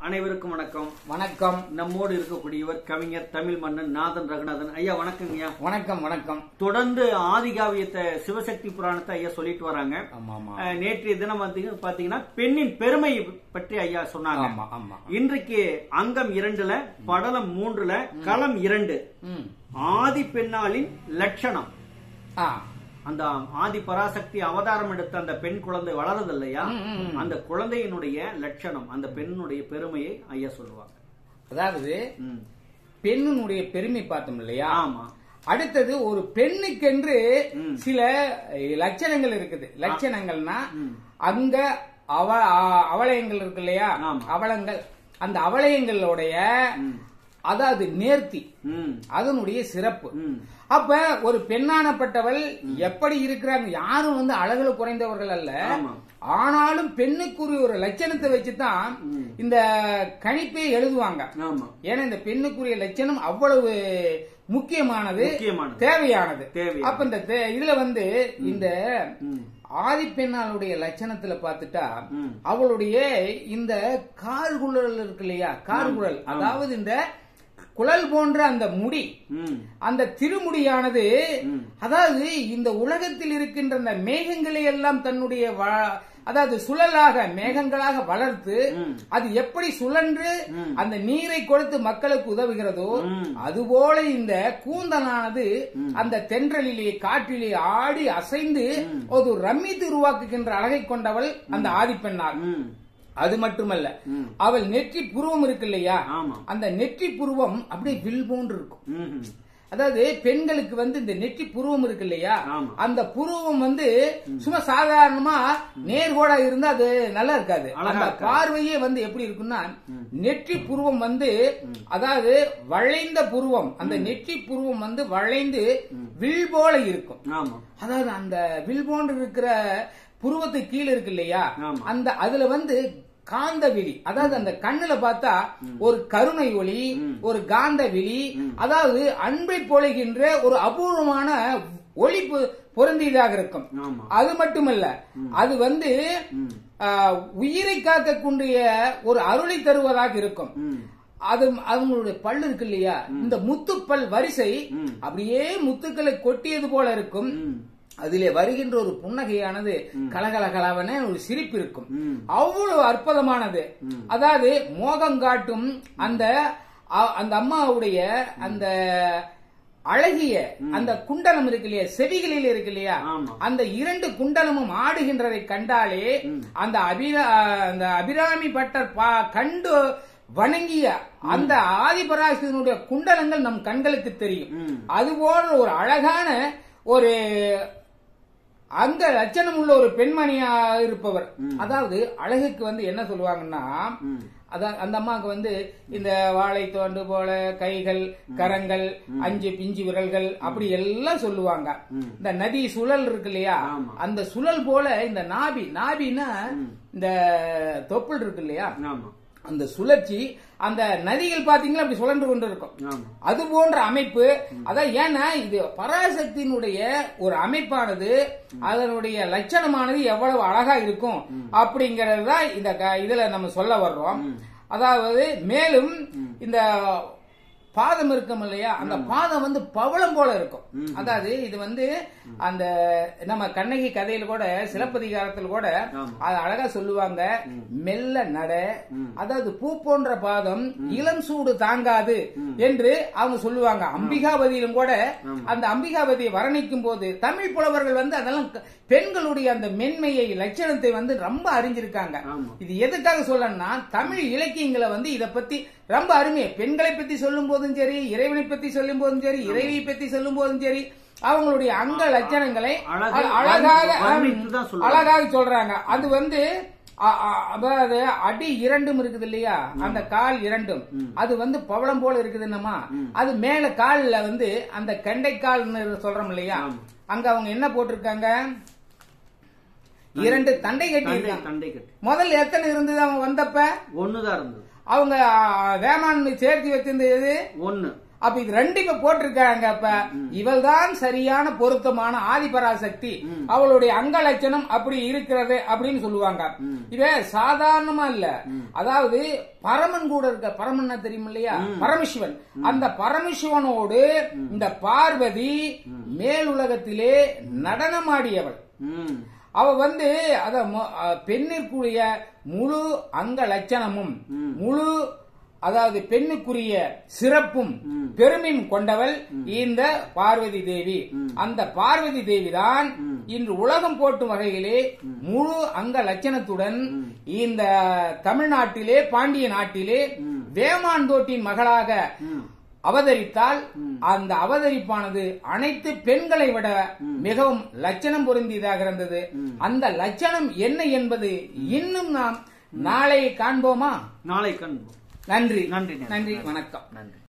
அனைவருக்கும் வணக்கம் வணக்கம் நம்மோடு இருக்கக்கூடியவர் கவிஞர் தமிழ் மன்னன் நாதன் ரகுநாதன் ஐயா வணக்கங்கய்யா வணக்கம் வணக்கம் தொடர்ந்து ஆதிகாவியத்தை சிவசக்தி புராணத்தை ஐயா சொல்லிட்டு வராங்க ஆமா ஆமா அஹ், நேற்றைய தினம் வந்து பாத்தீங்கன்னா பெண்ணின் பெருமை பற்றி ஐயா சொன்னாங்க ஆமா ஆமா இன்றைக்கு அங்கம் இரண்டுல படலம் மூன்றுல களம் இரண்டு ம் ஆதி பெண்ணாளின் லட்சணம் ஆ அந்த ஆதி பராசக்தி அவதாரம் எடுத்த அந்த பெண் குழந்தை வளருது இல்லையா ம், ம், ம். அந்த குழந்தையினுடைய லட்சணம் அந்த பெண்ணுடைய பெருமையை ஐயா சொல்லுவாங்க அதாவது ம். பெண்ணினுடைய பெருமை பார்த்தோம் இல்லையா ஆமா அடுத்தது ஒரு பெண்ணுக்கென்று ம். சில லட்சணங்கள் இருக்குது லட்சணங்கள்னா ம். அங்க அவ அ- அவலயங்கள் இருக்கு இல்லையா ஆமா. அவலங்கள் அந்த அவலயங்களுடைய ம். அதாவது நேர்த்தி ம். அதனுடைய சிறப்பு ம். அப்ப ஒரு பெண்ணானப்பட்டவள் எப்படி இருக்கிறாங்க யாரும் வந்து அழகுல குறைந்தவர்கள் அல்ல ஆமா. ஆனாலும் பெண்ணுக்குரிய ஒரு லட்சணத்தை வச்சுதான் ம். இந்த கணிப்பை எழுதுவாங்க ஆமா ஏன்னா இந்த பெண்ணுக்குரிய லட்சணம் அவ்வளவு முக்கியமானது முக்கியமானது. தேவையானது தேவையானது. அப்ப இந்த தே- இதுல வந்து இந்த ம். ஆதிப்பெண்ணாளுடைய லட்சணத்துல பார்த்துட்டா ம். அவளுடைய இந்த கார்குழல் இருக்கு இல்லையா கார்குழல் ஆமா. அதாவது இந்த குழல் போன்ற அந்த முடி ம். அந்த திருமுடியானது ம். அதாவது இந்த உலகத்தில் இருக்கின்ற அந்த மேகங்களை எல்லாம் தன்னுடைய வ- அதாவது சுழலாக மேகங்களாக வளர்த்து ம். அது எப்படி சுழன்று ம். அந்த நீரை கொடுத்து மக்களுக்கு உதவுகிறதோ ம். அதுபோல இந்த கூந்தலானது அந்த தென்றலிலே காற்றிலே ஆடி அசைந்து ஒரு ரம்மித்து உருவாக்குகின்ற அழகை கொண்டவள் அந்த ஆதிப்பெண்ணாள் ம். அது மட்டுமல்ல ம். அவள் நெற்றி புருவம் இருக்கு இல்லையா ஆமா அந்த நெற்றி புருவம் அப்படியே வில் போன்று இருக்கும் ம்ஹும். அதாவது பெண்களுக்கு வந்து இந்த நெற்றி புருவம் இருக்கு இல்லையா ஆமா. அந்த புருவம் வந்து சும்மா சாதாரணமா நேர்கோடா இருந்தா அது நல்லா இருக்காது அழகா அந்த இருக்காது. பார்வையே வந்து எப்படி இருக்குன்னா நெற்றி புருவம் வந்து அதாவது வளைந்த புருவம் அந்த நெற்றி புருவம் வந்து வளைந்து வில் போல இருக்கும் ஆமா அதாவது அந்த வில் போன்று இருக்கிற புருவத்துக்கு கீழே இருக்கு இல்லையா ஆமா. அந்த அதுல வந்து காந்த விழி அதாவது அந்த கண்ணுல பார்த்தா ஒரு கருணை ஒளி ஒரு காந்த விழி அதாவது அன்பை பொழிகின்ற ஒரு அபூர்வமான ஒளி பொ- பொருந்தியதாக இருக்கும் ஆமா அது மட்டுமல்ல அது வந்து ம். ஆ, உயிரை காக்கக்கூடிய ஒரு அருளை தருவதாக இருக்கும் ம். அது அவங்களுடைய பல்லு இருக்கு இல்லையா இந்த முத்துப்பல் வரிசை ம். அப்படியே முத்துக்களை கொட்டியது போல இருக்கும் ம். அதிலே வருகின்ற ஒரு புன்னகையானது கலகலகலவன ஒரு சிரிப்பு இருக்கும் ம். அவ்வளவு அற்புதமானது அதாவது மோகம் காட்டும் அந்த அ- அந்த அம்மாவுடைய அந்த அழகிய அந்த குண்டலம் இருக்கு இல்லையா செவிகளில் இருக்கு இல்லையா ஆமா. அந்த இரண்டு குண்டலமும் ஆடுகின்றதை கண்டாலே அந்த அபிரா அந்த அபிராமி பட்டர் பா- கண்டு வணங்கிய அந்த ஆதிபராசனுடைய குண்டலங்கள் நம் கண்களுக்கு தெரியும் ம். அதுபோல ஒரு அழகான ஒரு அங்க லட்சணம் உள்ள ஒரு பெண்மணியா இருப்பவர் அதாவது அழகுக்கு வந்து என்ன சொல்லுவாங்கன்னா ம். அதான் அந்த அம்மாவுக்கு வந்து இந்த வாழை தோண்டு போல கைகள் கரங்கள் அஞ்சு பிஞ்சு விரல்கள் அப்படி எல்லாம் சொல்லுவாங்க இந்த நதி சுழல் இருக்கு இல்லையா ஆமா. அந்த சுழல் போல இந்த நாபி நாபின்னா இந்த தொப்புள் இருக்கு இல்லையா ஆமா அந்த சுழற்சி அந்த நதிகள் பாத்தீங்கன்னா அப்படி சுழன்று கொண்டு இருக்கும் ஆமா அது போன்ற அமைப்பு அதான் ஏன்னா இது பராசக்தியினுடைய ஒரு அமைப்பானது அதனுடைய லட்சணமானது எவ்வளவு அழகா இருக்கும் அப்படிங்கறது தான் இந்த க- இதுல நம்ம சொல்ல வர்றோம் அதாவது மேலும் இந்த பாதம் இருக்கும் இல்லையா அந்த பாதம் வந்து பவளம் போல இருக்கும் அதாவது இது வந்து அந்த நம்ம கண்ணகி கதையில கூட சிலப்பதிகாரத்தில் கூட ஆமா. அது அழகா சொல்லுவாங்க மெல்ல நட அதாவது பூ போன்ற பாதம் இளம் சூடு தாங்காது என்று அவங்க சொல்லுவாங்க அம்பிகாபதியிலும் கூட அந்த அம்பிகாபதியை வர்ணிக்கும் போது தமிழ் புலவர்கள் வந்து அதெல்லாம் க- பெண்களுடைய அந்த மென்மையை லட்சணத்தை வந்து ரொம்ப அறிஞ்சிருக்காங்க ஆமா. இது எதுக்காக சொல்லணும்னா தமிழ் இலக்கியங்களை வந்து இத பத்தி ரொம்ப அருமையா பெண்களை பத்தி சொல்லும் போதும் சரி இறைவனை பத்தி சொல்லும் போதும் சரி இறைவியை பத்தி சொல்லும் போதும் சரி அவங்களுடைய அங்க லட்சணங்களை அழகு- அழ- அழகாக வர்ணித்து தான் சொல்றாங்க. அழகாக சொல்றாங்க அது வந்து அ- அ- அதாவது அடி இரண்டும் இருக்குது இல்லையா அந்த கால் இரண்டும் அது வந்து பவளம் போல இருக்குதுன்னமா அது மேல கால்ல வந்து அந்த கண்டைக்கால்னு சொல்றோம் இல்லையா அங்க அவங்க என்ன போட்டிருக்காங்க இரண்டு தண்டை கட்டி தண்டை இருக்காங்க தண்டை கட்டி முதல்ல எத்தனை இருந்தது அவங்க வந்தப்ப ஒண்ணுதான் இருந்தது அவங்க வேமான் சேர்த்து வச்சிருந்தது ஒண்ணு அப்ப இது ரெண்டு இப்ப போட்டிருக்காங்க அப்ப இவள்தான் சரியான பொருத்தமான ஆதிபராசக்தி அவளுடைய அங்க லட்சணம் அப்படி இருக்கிறது அப்படின்னு சொல்லுவாங்க இத சாதாரணமா இல்ல அதாவது பரமன் கூட இருக்க பரமன் தெரியும் இல்லையா பரமசிவன் அந்த பரமசிவனோடு இந்த பார்வதி மேலுலகத்திலே நடனமாடியவள் ம் அவ வந்து அத மொ- அ, பெண்ணிற்குரிய முழு அங்க லட்சணமும் முழு அதாவது பெண்ணுக்குரிய சிறப்பும் பெருமையும் கொண்டவள் இந்த பார்வதி தேவி அந்த பார்வதி தேவி தான் இன்று உலகம் போட்டும் வகையிலே முழு அங்க லட்சணத்துடன் இந்த தமிழ்நாட்டிலே பாண்டிய நாட்டிலே வேமாந்தோட்டின் மகளாக அவதரித்தால் அந்த அவதரிப்பானது அனைத்து பெண்களை விட மிகவும் லட்சணம் பொருந்தியதாக இருந்தது அந்த லட்சணம் என்ன என்பது இன்னும் நாம் நாளை காண்போமா நாளை கண்போம் நன்றி நன்றி நன்றி வணக்கம் நன்றி